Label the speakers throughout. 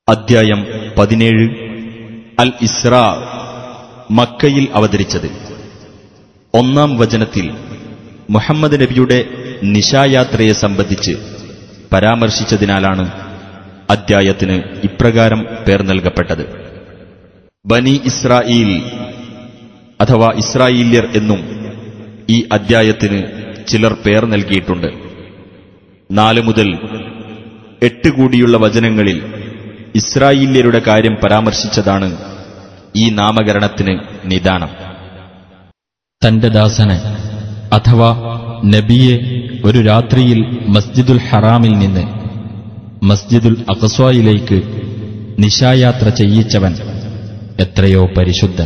Speaker 1: അദ്ധ്യായം പതിനേഴ് അൽ ഇസ്ര മക്കയിൽ അവതരിച്ചത് ഒന്നാം വചനത്തിൽ മുഹമ്മദ് നബിയുടെ നിശായാത്രയെ സംബന്ധിച്ച് പരാമർശിച്ചതിനാലാണ് അദ്ധ്യായത്തിന് ഇപ്രകാരം പേർ നൽകപ്പെട്ടത് ബനി ഇസ്രായേൽ അഥവാ ഇസ്രായേല്യർ എന്നും ഈ അദ്ധ്യായത്തിന് ചിലർ പേർ നൽകിയിട്ടുണ്ട് നാല് മുതൽ എട്ട് കൂടിയുള്ള വചനങ്ങളിൽ ഇസ്രായേല്യരുടെ കാര്യം പരാമർശിച്ചതാണ് ഈ നാമകരണത്തിന് നിദാനം
Speaker 2: തന്റെ ദാസന് അഥവാ നബിയെ ഒരു രാത്രിയിൽ മസ്ജിദുൽ ഹറാമിൽ നിന്ന് മസ്ജിദുൽ അഖസ്വായിലേക്ക് നിശായാത്ര ചെയ്യിച്ചവൻ എത്രയോ പരിശുദ്ധൻ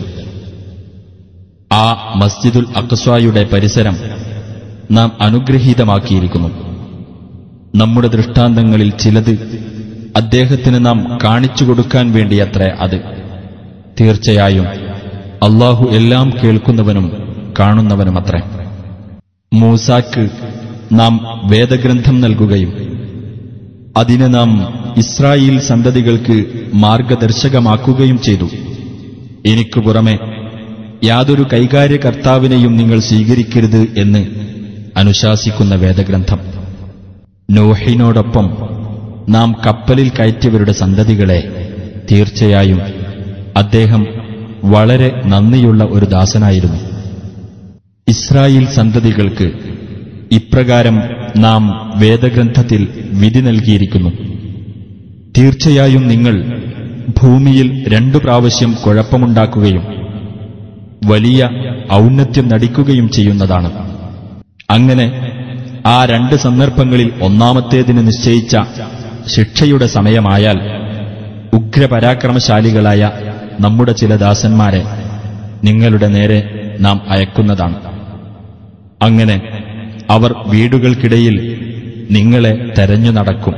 Speaker 2: ആ മസ്ജിദുൽ അഖസ്വായുടെ പരിസരം നാം അനുഗ്രഹീതമാക്കിയിരിക്കുന്നു നമ്മുടെ ദൃഷ്ടാന്തങ്ങളിൽ ചിലത് അദ്ദേഹത്തിന് നാം കാണിച്ചു കൊടുക്കാൻ വേണ്ടിയത്രേ അത് തീർച്ചയായും അള്ളാഹു എല്ലാം കേൾക്കുന്നവനും കാണുന്നവനുമത്രേ മൂസാക്ക് നാം വേദഗ്രന്ഥം നൽകുകയും അതിനെ നാം ഇസ്രായേൽ സന്തതികൾക്ക് മാർഗദർശകമാക്കുകയും ചെയ്തു എനിക്കു പുറമെ യാതൊരു കൈകാര്യകർത്താവിനെയും നിങ്ങൾ സ്വീകരിക്കരുത് എന്ന് അനുശാസിക്കുന്ന വേദഗ്രന്ഥം നോഹിനോടൊപ്പം നാം കപ്പലിൽ കയറ്റിയവരുടെ സന്തതികളെ തീർച്ചയായും അദ്ദേഹം വളരെ നന്ദിയുള്ള ഒരു ദാസനായിരുന്നു ഇസ്രായേൽ സന്തതികൾക്ക് ഇപ്രകാരം നാം വേദഗ്രന്ഥത്തിൽ വിധി നൽകിയിരിക്കുന്നു തീർച്ചയായും നിങ്ങൾ ഭൂമിയിൽ രണ്ടു പ്രാവശ്യം കുഴപ്പമുണ്ടാക്കുകയും വലിയ ഔന്നത്യം നടിക്കുകയും ചെയ്യുന്നതാണ് അങ്ങനെ ആ രണ്ട് സന്ദർഭങ്ങളിൽ ഒന്നാമത്തേതിന് നിശ്ചയിച്ച ശിക്ഷയുടെ സമയമായാൽ ഉഗ്രപരാക്രമശാലികളായ നമ്മുടെ ചില ദാസന്മാരെ നിങ്ങളുടെ നേരെ നാം അയക്കുന്നതാണ് അങ്ങനെ അവർ വീടുകൾക്കിടയിൽ നിങ്ങളെ തെരഞ്ഞു നടക്കും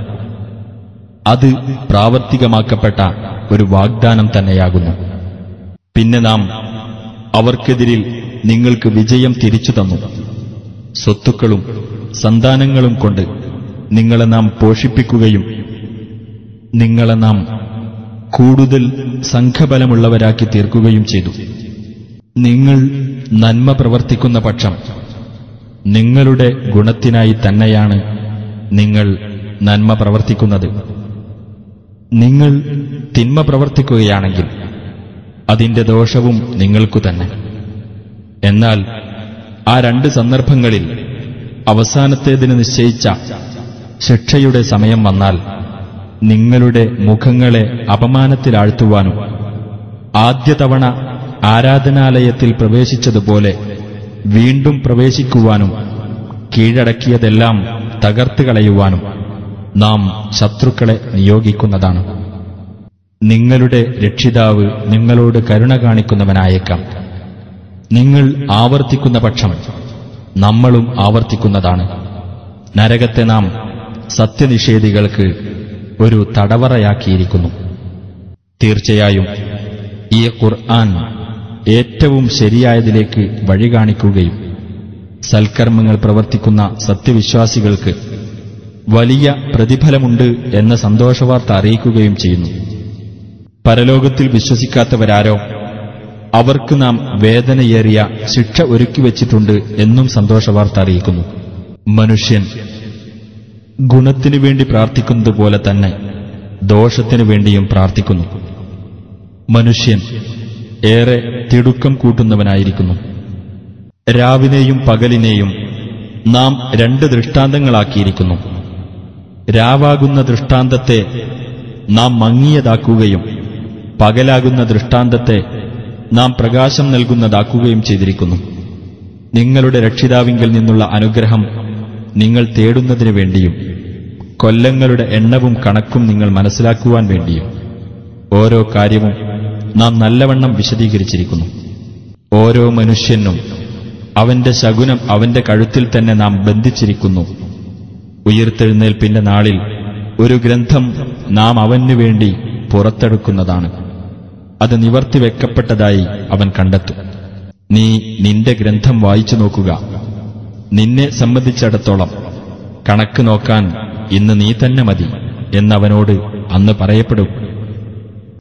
Speaker 2: അത് പ്രാവർത്തികമാക്കപ്പെട്ട ഒരു വാഗ്ദാനം തന്നെയാകുന്നു പിന്നെ നാം അവർക്കെതിരിൽ നിങ്ങൾക്ക് വിജയം തിരിച്ചു തന്നു സ്വത്തുക്കളും സന്താനങ്ങളും കൊണ്ട് നിങ്ങളെ നാം പോഷിപ്പിക്കുകയും നിങ്ങളെ നാം കൂടുതൽ സംഘബലമുള്ളവരാക്കി തീർക്കുകയും ചെയ്തു നിങ്ങൾ നന്മ പ്രവർത്തിക്കുന്ന പക്ഷം നിങ്ങളുടെ ഗുണത്തിനായി തന്നെയാണ് നിങ്ങൾ നന്മ പ്രവർത്തിക്കുന്നത് നിങ്ങൾ തിന്മ പ്രവർത്തിക്കുകയാണെങ്കിൽ അതിന്റെ ദോഷവും നിങ്ങൾക്കു തന്നെ എന്നാൽ ആ രണ്ട് സന്ദർഭങ്ങളിൽ അവസാനത്തേതിന് നിശ്ചയിച്ച ശിക്ഷയുടെ സമയം വന്നാൽ നിങ്ങളുടെ മുഖങ്ങളെ അപമാനത്തിലാഴ്ത്തുവാനും ആദ്യ തവണ ആരാധനാലയത്തിൽ പ്രവേശിച്ചതുപോലെ വീണ്ടും പ്രവേശിക്കുവാനും കീഴടക്കിയതെല്ലാം തകർത്ത് കളയുവാനും നാം ശത്രുക്കളെ നിയോഗിക്കുന്നതാണ് നിങ്ങളുടെ രക്ഷിതാവ് നിങ്ങളോട് കരുണ കാണിക്കുന്നവനായേക്കാം നിങ്ങൾ ആവർത്തിക്കുന്ന പക്ഷം നമ്മളും ആവർത്തിക്കുന്നതാണ് നരകത്തെ നാം സത്യനിഷേധികൾക്ക് ഒരു തടവറയാക്കിയിരിക്കുന്നു തീർച്ചയായും ഈ ഖുർആൻ ഏറ്റവും ശരിയായതിലേക്ക് വഴി കാണിക്കുകയും സൽക്കർമ്മങ്ങൾ പ്രവർത്തിക്കുന്ന സത്യവിശ്വാസികൾക്ക് വലിയ പ്രതിഫലമുണ്ട് എന്ന സന്തോഷവാർത്ത അറിയിക്കുകയും ചെയ്യുന്നു പരലോകത്തിൽ വിശ്വസിക്കാത്തവരാരോ അവർക്ക് നാം വേദനയേറിയ ശിക്ഷ ഒരുക്കിവച്ചിട്ടുണ്ട് എന്നും സന്തോഷവാർത്ത അറിയിക്കുന്നു മനുഷ്യൻ ഗുണത്തിനു വേണ്ടി പ്രാർത്ഥിക്കുന്നത് പോലെ തന്നെ ദോഷത്തിനു വേണ്ടിയും പ്രാർത്ഥിക്കുന്നു മനുഷ്യൻ ഏറെ തിടുക്കം കൂട്ടുന്നവനായിരിക്കുന്നു രാവിനെയും പകലിനെയും നാം രണ്ട് ദൃഷ്ടാന്തങ്ങളാക്കിയിരിക്കുന്നു രാവാകുന്ന ദൃഷ്ടാന്തത്തെ നാം മങ്ങിയതാക്കുകയും പകലാകുന്ന ദൃഷ്ടാന്തത്തെ നാം പ്രകാശം നൽകുന്നതാക്കുകയും ചെയ്തിരിക്കുന്നു നിങ്ങളുടെ രക്ഷിതാവിങ്കിൽ നിന്നുള്ള അനുഗ്രഹം നിങ്ങൾ തേടുന്നതിനു വേണ്ടിയും കൊല്ലങ്ങളുടെ എണ്ണവും കണക്കും നിങ്ങൾ മനസ്സിലാക്കുവാൻ വേണ്ടിയും ഓരോ കാര്യവും നാം നല്ലവണ്ണം വിശദീകരിച്ചിരിക്കുന്നു ഓരോ മനുഷ്യനും അവന്റെ ശകുനം അവന്റെ കഴുത്തിൽ തന്നെ നാം ബന്ധിച്ചിരിക്കുന്നു ഉയർത്തെഴുന്നേൽപ്പിന്റെ നാളിൽ ഒരു ഗ്രന്ഥം നാം അവനു വേണ്ടി പുറത്തെടുക്കുന്നതാണ് അത് നിവർത്തിവെക്കപ്പെട്ടതായി അവൻ കണ്ടെത്തും നീ നിന്റെ ഗ്രന്ഥം വായിച്ചു നോക്കുക നിന്നെ സംബന്ധിച്ചിടത്തോളം കണക്ക് നോക്കാൻ ഇന്ന് നീ തന്നെ മതി എന്നവനോട് അന്ന് പറയപ്പെടും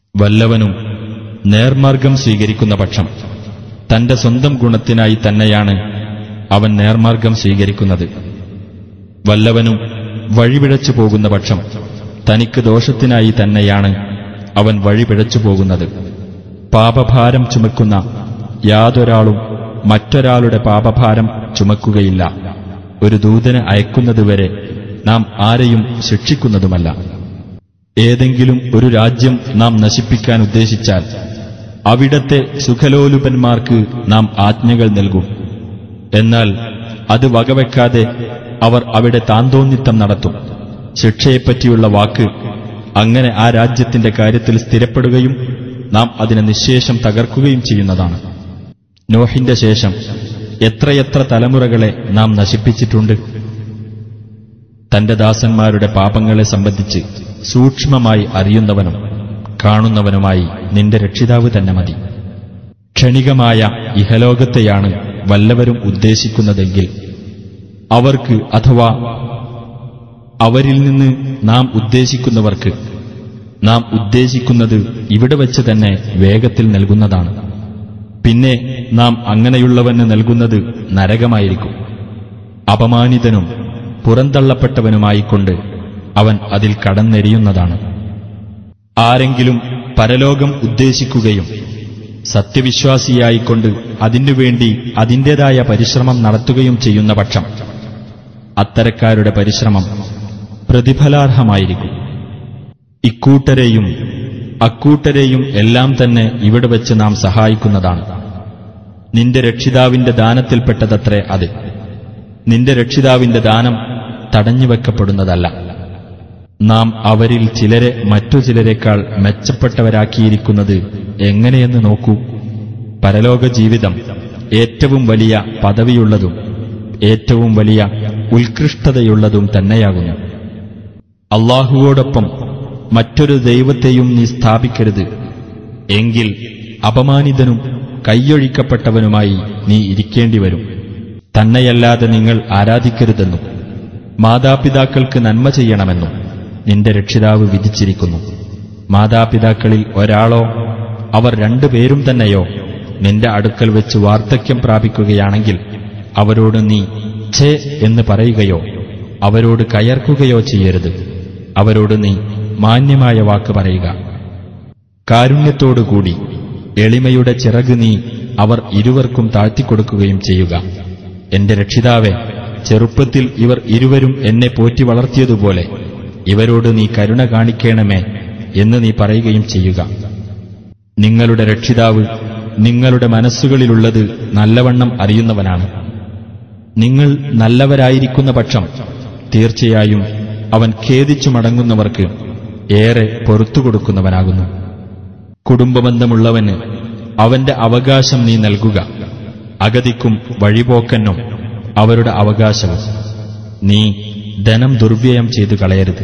Speaker 2: വല്ലവനും നേർമാർഗം സ്വീകരിക്കുന്ന പക്ഷം തന്റെ സ്വന്തം ഗുണത്തിനായി തന്നെയാണ് അവൻ നേർമാർഗം സ്വീകരിക്കുന്നത് വല്ലവനും വഴിപിഴച്ചു പോകുന്ന പക്ഷം തനിക്ക് ദോഷത്തിനായി തന്നെയാണ് അവൻ വഴിപിഴച്ചു പോകുന്നത് പാപഭാരം ചുമക്കുന്ന യാതൊരാളും മറ്റൊരാളുടെ പാപഭാരം ചുമക്കുകയില്ല ഒരു ദൂതന് അയക്കുന്നതുവരെ നാം ആരെയും ശിക്ഷിക്കുന്നതുമല്ല ഏതെങ്കിലും ഒരു രാജ്യം നാം നശിപ്പിക്കാൻ ഉദ്ദേശിച്ചാൽ അവിടത്തെ സുഖലോലുപന്മാർക്ക് നാം ആജ്ഞകൾ നൽകും എന്നാൽ അത് വകവെക്കാതെ അവർ അവിടെ താന്തോന്നിത്തം നടത്തും ശിക്ഷയെപ്പറ്റിയുള്ള വാക്ക് അങ്ങനെ ആ രാജ്യത്തിന്റെ കാര്യത്തിൽ സ്ഥിരപ്പെടുകയും നാം അതിനെ നിശേഷം തകർക്കുകയും ചെയ്യുന്നതാണ് നോഹിന്റെ ശേഷം എത്രയെത്ര തലമുറകളെ നാം നശിപ്പിച്ചിട്ടുണ്ട് തന്റെ ദാസന്മാരുടെ പാപങ്ങളെ സംബന്ധിച്ച് സൂക്ഷ്മമായി അറിയുന്നവനും കാണുന്നവനുമായി നിന്റെ രക്ഷിതാവ് തന്നെ മതി ക്ഷണികമായ ഇഹലോകത്തെയാണ് വല്ലവരും ഉദ്ദേശിക്കുന്നതെങ്കിൽ അവർക്ക് അഥവാ അവരിൽ നിന്ന് നാം ഉദ്ദേശിക്കുന്നവർക്ക് നാം ഉദ്ദേശിക്കുന്നത് ഇവിടെ വച്ച് തന്നെ വേഗത്തിൽ നൽകുന്നതാണ് പിന്നെ നാം അങ്ങനെയുള്ളവന് നൽകുന്നത് നരകമായിരിക്കും അപമാനിതനും പുറന്തള്ളപ്പെട്ടവനുമായിക്കൊണ്ട് അവൻ അതിൽ കടന്നെരിയുന്നതാണ് ആരെങ്കിലും പരലോകം ഉദ്ദേശിക്കുകയും സത്യവിശ്വാസിയായിക്കൊണ്ട് അതിനുവേണ്ടി അതിൻ്റെതായ പരിശ്രമം നടത്തുകയും ചെയ്യുന്ന പക്ഷം അത്തരക്കാരുടെ പരിശ്രമം പ്രതിഫലാർഹമായിരിക്കും ഇക്കൂട്ടരെയും അക്കൂട്ടരെയും എല്ലാം തന്നെ ഇവിടെ വെച്ച് നാം സഹായിക്കുന്നതാണ് നിന്റെ രക്ഷിതാവിന്റെ ദാനത്തിൽപ്പെട്ടതത്രേ അത് നിന്റെ രക്ഷിതാവിന്റെ ദാനം തടഞ്ഞുവെക്കപ്പെടുന്നതല്ല നാം അവരിൽ ചിലരെ മറ്റു ചിലരെക്കാൾ മെച്ചപ്പെട്ടവരാക്കിയിരിക്കുന്നത് എങ്ങനെയെന്ന് നോക്കൂ പരലോക ജീവിതം ഏറ്റവും വലിയ പദവിയുള്ളതും ഏറ്റവും വലിയ ഉത്കൃഷ്ടതയുള്ളതും തന്നെയാകുന്നു അള്ളാഹുവോടൊപ്പം മറ്റൊരു ദൈവത്തെയും നീ സ്ഥാപിക്കരുത് എങ്കിൽ അപമാനിതനും കൈയൊഴിക്കപ്പെട്ടവനുമായി നീ ഇരിക്കേണ്ടി വരും തന്നെയല്ലാതെ നിങ്ങൾ ആരാധിക്കരുതെന്നും മാതാപിതാക്കൾക്ക് നന്മ ചെയ്യണമെന്നും നിന്റെ രക്ഷിതാവ് വിധിച്ചിരിക്കുന്നു മാതാപിതാക്കളിൽ ഒരാളോ അവർ രണ്ടുപേരും തന്നെയോ നിന്റെ അടുക്കൽ വെച്ച് വാർദ്ധക്യം പ്രാപിക്കുകയാണെങ്കിൽ അവരോട് നീ ഛേ എന്ന് പറയുകയോ അവരോട് കയർക്കുകയോ ചെയ്യരുത് അവരോട് നീ മാന്യമായ വാക്ക് പറയുക കാരുണ്യത്തോടുകൂടി എളിമയുടെ ചിറക് നീ അവർ ഇരുവർക്കും താഴ്ത്തിക്കൊടുക്കുകയും ചെയ്യുക എന്റെ രക്ഷിതാവെ ചെറുപ്പത്തിൽ ഇവർ ഇരുവരും എന്നെ പോറ്റി വളർത്തിയതുപോലെ ഇവരോട് നീ കരുണ കാണിക്കണമേ എന്ന് നീ പറയുകയും ചെയ്യുക നിങ്ങളുടെ രക്ഷിതാവ് നിങ്ങളുടെ മനസ്സുകളിലുള്ളത് നല്ലവണ്ണം അറിയുന്നവനാണ് നിങ്ങൾ നല്ലവരായിരിക്കുന്ന പക്ഷം തീർച്ചയായും അവൻ ഖേദിച്ചു മടങ്ങുന്നവർക്ക് ഏറെ പൊറത്തു കൊടുക്കുന്നവനാകുന്നു കുടുംബബന്ധമുള്ളവന് അവന്റെ അവകാശം നീ നൽകുക അഗതിക്കും വഴിപോക്കനും അവരുടെ അവകാശവും നീ ധനം ദുർവ്യയം ചെയ്തു കളയരുത്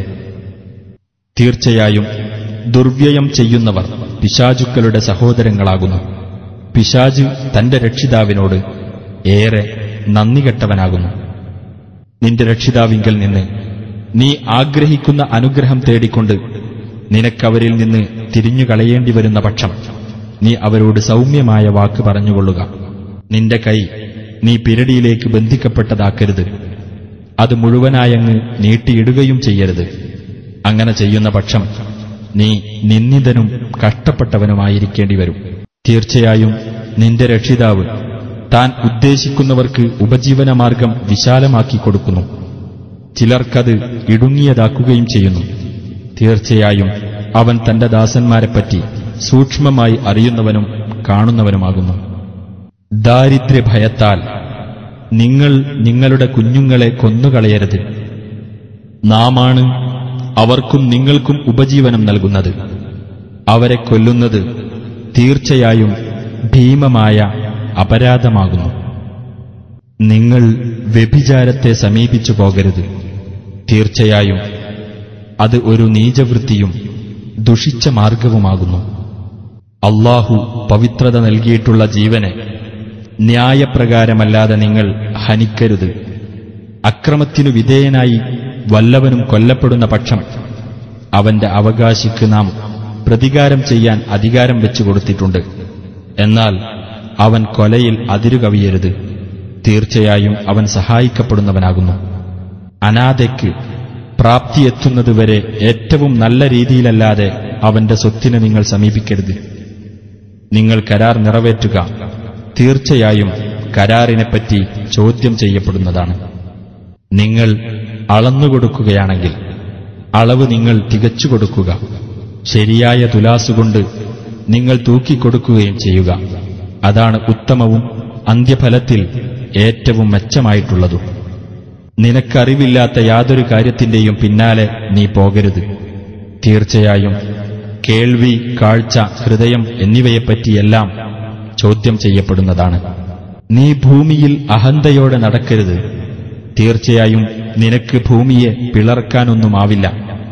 Speaker 2: തീർച്ചയായും ദുർവ്യയം ചെയ്യുന്നവർ പിശാചുക്കളുടെ സഹോദരങ്ങളാകുന്നു പിശാജ് തന്റെ രക്ഷിതാവിനോട് ഏറെ നന്ദികെട്ടവനാകുന്നു നിന്റെ രക്ഷിതാവിങ്കൽ നിന്ന് നീ ആഗ്രഹിക്കുന്ന അനുഗ്രഹം തേടിക്കൊണ്ട് നിനക്കവരിൽ നിന്ന് തിരിഞ്ഞുകളയേണ്ടി വരുന്ന പക്ഷം നീ അവരോട് സൗമ്യമായ വാക്ക് പറഞ്ഞുകൊള്ളുക നിന്റെ കൈ നീ പിരടിയിലേക്ക് ബന്ധിക്കപ്പെട്ടതാക്കരുത് അത് മുഴുവനായങ്ങ് നീട്ടിയിടുകയും ചെയ്യരുത് അങ്ങനെ ചെയ്യുന്ന പക്ഷം നീ നിന്ദിതനും കഷ്ടപ്പെട്ടവനുമായിരിക്കേണ്ടി വരും തീർച്ചയായും നിന്റെ രക്ഷിതാവ് താൻ ഉദ്ദേശിക്കുന്നവർക്ക് ഉപജീവനമാർഗം വിശാലമാക്കി കൊടുക്കുന്നു ചിലർക്കത് ഇടുങ്ങിയതാക്കുകയും ചെയ്യുന്നു തീർച്ചയായും അവൻ തന്റെ ദാസന്മാരെപ്പറ്റി സൂക്ഷ്മമായി അറിയുന്നവനും കാണുന്നവനുമാകുന്നു ദാരിദ്ര്യഭയത്താൽ നിങ്ങൾ നിങ്ങളുടെ കുഞ്ഞുങ്ങളെ കൊന്നുകളയരുത് നാമാണ് അവർക്കും നിങ്ങൾക്കും ഉപജീവനം നൽകുന്നത് അവരെ കൊല്ലുന്നത് തീർച്ചയായും ഭീമമായ അപരാധമാകുന്നു നിങ്ങൾ വ്യഭിചാരത്തെ സമീപിച്ചു പോകരുത് തീർച്ചയായും അത് ഒരു നീചവൃത്തിയും ദുഷിച്ച മാർഗവുമാകുന്നു അള്ളാഹു പവിത്രത നൽകിയിട്ടുള്ള ജീവനെ ന്യായപ്രകാരമല്ലാതെ നിങ്ങൾ ഹനിക്കരുത് അക്രമത്തിനു വിധേയനായി വല്ലവനും കൊല്ലപ്പെടുന്ന പക്ഷം അവന്റെ അവകാശിക്ക് നാം പ്രതികാരം ചെയ്യാൻ അധികാരം വെച്ചു കൊടുത്തിട്ടുണ്ട് എന്നാൽ അവൻ കൊലയിൽ അതിരുകവിയരുത് തീർച്ചയായും അവൻ സഹായിക്കപ്പെടുന്നവനാകുന്നു അനാഥയ്ക്ക് പ്രാപ്തിയെത്തുന്നതുവരെ ഏറ്റവും നല്ല രീതിയിലല്ലാതെ അവന്റെ സ്വത്തിനെ നിങ്ങൾ സമീപിക്കരുത് നിങ്ങൾ കരാർ നിറവേറ്റുക തീർച്ചയായും കരാറിനെപ്പറ്റി ചോദ്യം ചെയ്യപ്പെടുന്നതാണ് നിങ്ങൾ അളന്നുകൊടുക്കുകയാണെങ്കിൽ അളവ് നിങ്ങൾ തികച്ചു കൊടുക്കുക ശരിയായ തുലാസുകൊണ്ട് നിങ്ങൾ തൂക്കിക്കൊടുക്കുകയും ചെയ്യുക അതാണ് ഉത്തമവും അന്ത്യഫലത്തിൽ ഏറ്റവും മെച്ചമായിട്ടുള്ളതും നിനക്കറിവില്ലാത്ത യാതൊരു കാര്യത്തിന്റെയും പിന്നാലെ നീ പോകരുത് തീർച്ചയായും കേൾവി കാഴ്ച ഹൃദയം എന്നിവയെപ്പറ്റിയെല്ലാം ചോദ്യം ചെയ്യപ്പെടുന്നതാണ് നീ ഭൂമിയിൽ അഹന്തയോടെ നടക്കരുത് തീർച്ചയായും നിനക്ക് ഭൂമിയെ പിളർക്കാനൊന്നുമാവില്ല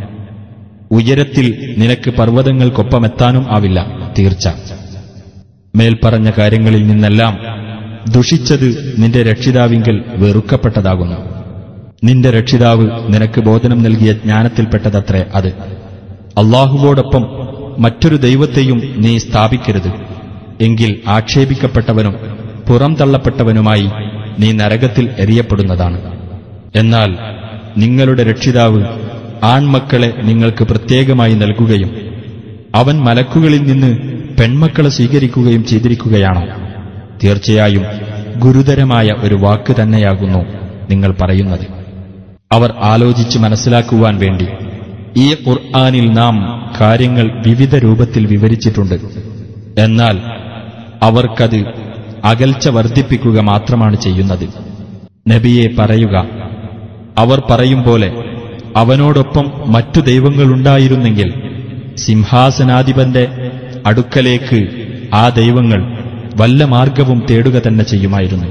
Speaker 2: ഉയരത്തിൽ നിനക്ക് പർവ്വതങ്ങൾക്കൊപ്പമെത്താനും ആവില്ല തീർച്ച മേൽപ്പറഞ്ഞ കാര്യങ്ങളിൽ നിന്നെല്ലാം ദുഷിച്ചത് നിന്റെ രക്ഷിതാവിങ്കൽ വെറുക്കപ്പെട്ടതാകുന്നു നിന്റെ രക്ഷിതാവ് നിനക്ക് ബോധനം നൽകിയ ജ്ഞാനത്തിൽപ്പെട്ടതത്രേ അത് അള്ളാഹുവോടൊപ്പം മറ്റൊരു ദൈവത്തെയും നീ സ്ഥാപിക്കരുത് എങ്കിൽ ആക്ഷേപിക്കപ്പെട്ടവനും പുറംതള്ളപ്പെട്ടവനുമായി നീ നരകത്തിൽ എറിയപ്പെടുന്നതാണ് എന്നാൽ നിങ്ങളുടെ രക്ഷിതാവ് ആൺമക്കളെ നിങ്ങൾക്ക് പ്രത്യേകമായി നൽകുകയും അവൻ മലക്കുകളിൽ നിന്ന് പെൺമക്കളെ സ്വീകരിക്കുകയും ചെയ്തിരിക്കുകയാണോ തീർച്ചയായും ഗുരുതരമായ ഒരു വാക്ക് തന്നെയാകുന്നു നിങ്ങൾ പറയുന്നത് അവർ ആലോചിച്ച് മനസ്സിലാക്കുവാൻ വേണ്ടി ഈ ഖുർആാനിൽ നാം കാര്യങ്ങൾ വിവിധ രൂപത്തിൽ വിവരിച്ചിട്ടുണ്ട് എന്നാൽ അവർക്കത് അകൽച്ച വർദ്ധിപ്പിക്കുക മാത്രമാണ് ചെയ്യുന്നത് നബിയെ പറയുക അവർ പറയും പോലെ അവനോടൊപ്പം മറ്റു ദൈവങ്ങളുണ്ടായിരുന്നെങ്കിൽ സിംഹാസനാധിപന്റെ അടുക്കലേക്ക് ആ ദൈവങ്ങൾ വല്ല മാർഗവും തേടുക തന്നെ ചെയ്യുമായിരുന്നു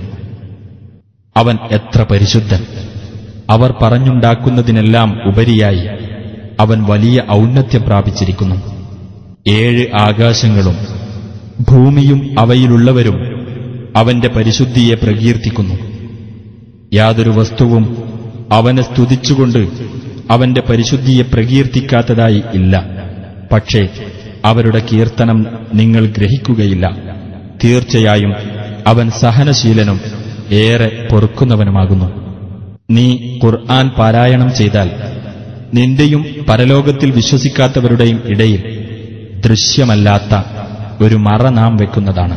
Speaker 2: അവൻ എത്ര പരിശുദ്ധൻ അവർ പറഞ്ഞുണ്ടാക്കുന്നതിനെല്ലാം ഉപരിയായി അവൻ വലിയ ഔന്നത്യം പ്രാപിച്ചിരിക്കുന്നു ഏഴ് ആകാശങ്ങളും ഭൂമിയും അവയിലുള്ളവരും അവന്റെ പരിശുദ്ധിയെ പ്രകീർത്തിക്കുന്നു യാതൊരു വസ്തുവും അവനെ സ്തുതിച്ചുകൊണ്ട് അവന്റെ പരിശുദ്ധിയെ പ്രകീർത്തിക്കാത്തതായി ഇല്ല പക്ഷേ അവരുടെ കീർത്തനം നിങ്ങൾ ഗ്രഹിക്കുകയില്ല തീർച്ചയായും അവൻ സഹനശീലനും ഏറെ പൊറുക്കുന്നവനുമാകുന്നു നീ ഖുർആൻ പാരായണം ചെയ്താൽ നിന്റെയും പരലോകത്തിൽ വിശ്വസിക്കാത്തവരുടെയും ഇടയിൽ ദൃശ്യമല്ലാത്ത ഒരു മറ നാം വെക്കുന്നതാണ്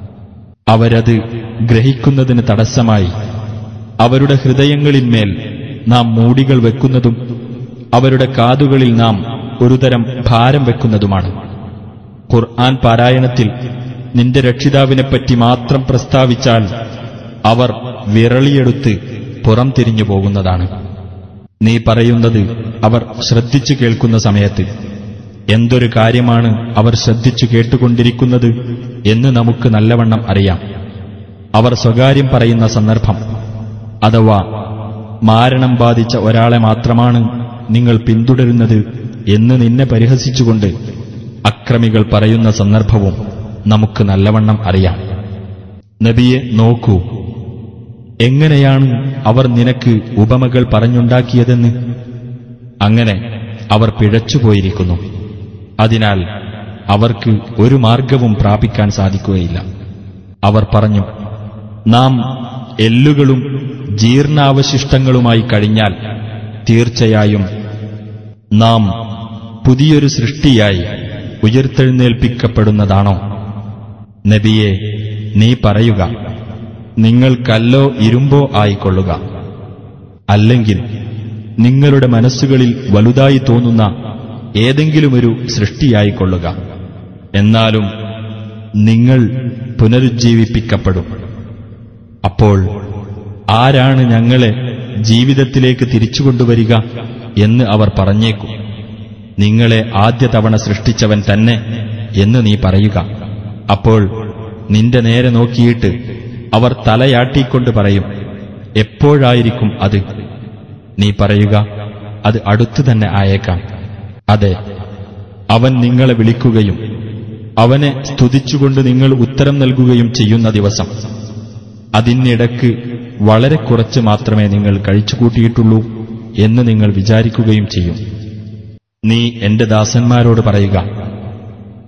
Speaker 2: അവരത് ഗ്രഹിക്കുന്നതിന് തടസ്സമായി അവരുടെ ഹൃദയങ്ങളിന്മേൽ നാം മൂടികൾ വെക്കുന്നതും അവരുടെ കാതുകളിൽ നാം ഒരുതരം ഭാരം വെക്കുന്നതുമാണ് ഖുർആൻ പാരായണത്തിൽ നിന്റെ രക്ഷിതാവിനെപ്പറ്റി മാത്രം പ്രസ്താവിച്ചാൽ അവർ വിരളിയെടുത്ത് പുറം തിരിഞ്ഞു പോകുന്നതാണ് നീ പറയുന്നത് അവർ ശ്രദ്ധിച്ചു കേൾക്കുന്ന സമയത്ത് എന്തൊരു കാര്യമാണ് അവർ ശ്രദ്ധിച്ചു കേട്ടുകൊണ്ടിരിക്കുന്നത് എന്ന് നമുക്ക് നല്ലവണ്ണം അറിയാം അവർ സ്വകാര്യം പറയുന്ന സന്ദർഭം അഥവാ മാരണം ബാധിച്ച ഒരാളെ മാത്രമാണ് നിങ്ങൾ പിന്തുടരുന്നത് എന്ന് നിന്നെ പരിഹസിച്ചുകൊണ്ട് അക്രമികൾ പറയുന്ന സന്ദർഭവും നമുക്ക് നല്ലവണ്ണം അറിയാം നബിയെ നോക്കൂ എങ്ങനെയാണ് അവർ നിനക്ക് ഉപമകൾ പറഞ്ഞുണ്ടാക്കിയതെന്ന് അങ്ങനെ അവർ പിഴച്ചുപോയിരിക്കുന്നു അതിനാൽ അവർക്ക് ഒരു മാർഗവും പ്രാപിക്കാൻ സാധിക്കുകയില്ല അവർ പറഞ്ഞു നാം എല്ലുകളും ജീർണാവശിഷ്ടങ്ങളുമായി കഴിഞ്ഞാൽ തീർച്ചയായും നാം പുതിയൊരു സൃഷ്ടിയായി ഉയർത്തെഴുന്നേൽപ്പിക്കപ്പെടുന്നതാണോ നബിയെ നീ പറയുക നിങ്ങൾ കല്ലോ ഇരുമ്പോ ആയിക്കൊള്ളുക അല്ലെങ്കിൽ നിങ്ങളുടെ മനസ്സുകളിൽ വലുതായി തോന്നുന്ന ഏതെങ്കിലുമൊരു സൃഷ്ടിയായിക്കൊള്ളുക എന്നാലും നിങ്ങൾ പുനരുജ്ജീവിപ്പിക്കപ്പെടും അപ്പോൾ ആരാണ് ഞങ്ങളെ ജീവിതത്തിലേക്ക് തിരിച്ചുകൊണ്ടുവരിക എന്ന് അവർ പറഞ്ഞേക്കും നിങ്ങളെ ആദ്യ തവണ സൃഷ്ടിച്ചവൻ തന്നെ എന്ന് നീ പറയുക അപ്പോൾ നിന്റെ നേരെ നോക്കിയിട്ട് അവർ തലയാട്ടിക്കൊണ്ട് പറയും എപ്പോഴായിരിക്കും അത് നീ പറയുക അത് അടുത്തു തന്നെ ആയേക്കാം അതെ അവൻ നിങ്ങളെ വിളിക്കുകയും അവനെ സ്തുതിച്ചുകൊണ്ട് നിങ്ങൾ ഉത്തരം നൽകുകയും ചെയ്യുന്ന ദിവസം അതിനിടക്ക് വളരെ കുറച്ച് മാത്രമേ നിങ്ങൾ കഴിച്ചുകൂട്ടിയിട്ടുള്ളൂ എന്ന് നിങ്ങൾ വിചാരിക്കുകയും ചെയ്യും നീ എന്റെ ദാസന്മാരോട് പറയുക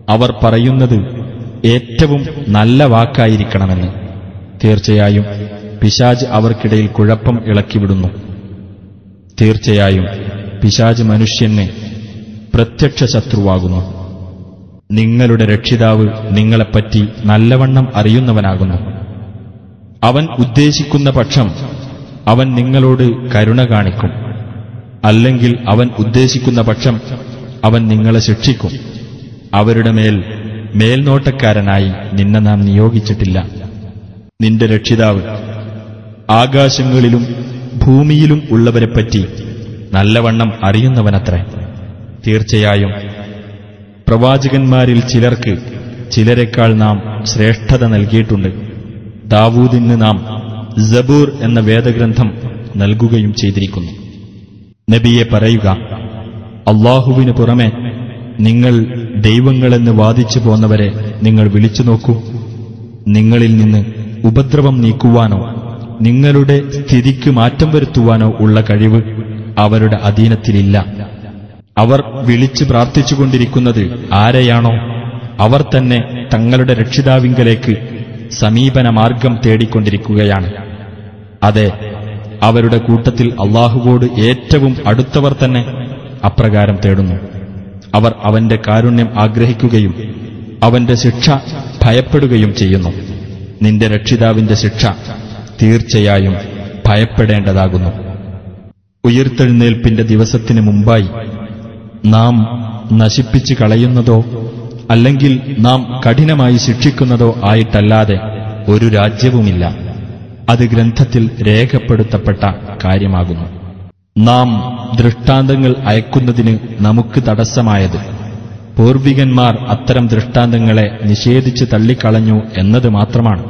Speaker 2: അവർ പറയുന്നത് ഏറ്റവും നല്ല വാക്കായിരിക്കണമെന്ന് തീർച്ചയായും പിശാജ് അവർക്കിടയിൽ കുഴപ്പം ഇളക്കിവിടുന്നു തീർച്ചയായും പിശാജ് മനുഷ്യന് പ്രത്യക്ഷ ശത്രുവാകുന്നു നിങ്ങളുടെ രക്ഷിതാവ് നിങ്ങളെപ്പറ്റി നല്ലവണ്ണം അറിയുന്നവനാകുന്നു അവൻ ഉദ്ദേശിക്കുന്ന പക്ഷം അവൻ നിങ്ങളോട് കരുണ കാണിക്കും അല്ലെങ്കിൽ അവൻ ഉദ്ദേശിക്കുന്ന പക്ഷം അവൻ നിങ്ങളെ ശിക്ഷിക്കും അവരുടെ മേൽ മേൽനോട്ടക്കാരനായി നിന്നെ നാം നിയോഗിച്ചിട്ടില്ല നിന്റെ രക്ഷിതാവ് ആകാശങ്ങളിലും ഭൂമിയിലും ഉള്ളവരെപ്പറ്റി നല്ലവണ്ണം അറിയുന്നവനത്രേ തീർച്ചയായും പ്രവാചകന്മാരിൽ ചിലർക്ക് ചിലരെക്കാൾ നാം ശ്രേഷ്ഠത നൽകിയിട്ടുണ്ട് ദാവൂദിന് നാം ജബൂർ എന്ന വേദഗ്രന്ഥം നൽകുകയും ചെയ്തിരിക്കുന്നു നബിയെ പറയുക അള്ളാഹുവിന് പുറമെ നിങ്ങൾ ദൈവങ്ങളെന്ന് വാദിച്ചു പോന്നവരെ നിങ്ങൾ വിളിച്ചു നോക്കൂ നിങ്ങളിൽ നിന്ന് ഉപദ്രവം നീക്കുവാനോ നിങ്ങളുടെ സ്ഥിതിക്ക് മാറ്റം വരുത്തുവാനോ ഉള്ള കഴിവ് അവരുടെ അധീനത്തിലില്ല അവർ വിളിച്ചു പ്രാർത്ഥിച്ചുകൊണ്ടിരിക്കുന്നത് ആരെയാണോ അവർ തന്നെ തങ്ങളുടെ രക്ഷിതാവിങ്കലേക്ക് സമീപന മാർഗം തേടിക്കൊണ്ടിരിക്കുകയാണ് അതെ അവരുടെ കൂട്ടത്തിൽ അള്ളാഹുവോട് ഏറ്റവും അടുത്തവർ തന്നെ അപ്രകാരം തേടുന്നു അവർ അവന്റെ കാരുണ്യം ആഗ്രഹിക്കുകയും അവന്റെ ശിക്ഷ ഭയപ്പെടുകയും ചെയ്യുന്നു നിന്റെ രക്ഷിതാവിന്റെ ശിക്ഷ തീർച്ചയായും ഭയപ്പെടേണ്ടതാകുന്നു ഉയർത്തെഴുന്നേൽപ്പിന്റെ ദിവസത്തിന് മുമ്പായി നാം നശിപ്പിച്ചു കളയുന്നതോ അല്ലെങ്കിൽ നാം കഠിനമായി ശിക്ഷിക്കുന്നതോ ആയിട്ടല്ലാതെ ഒരു രാജ്യവുമില്ല അത് ഗ്രന്ഥത്തിൽ രേഖപ്പെടുത്തപ്പെട്ട കാര്യമാകുന്നു നാം ദൃഷ്ടാന്തങ്ങൾ അയക്കുന്നതിന് നമുക്ക് തടസ്സമായത് പൂർവികന്മാർ അത്തരം ദൃഷ്ടാന്തങ്ങളെ നിഷേധിച്ച് തള്ളിക്കളഞ്ഞു എന്നത് മാത്രമാണ്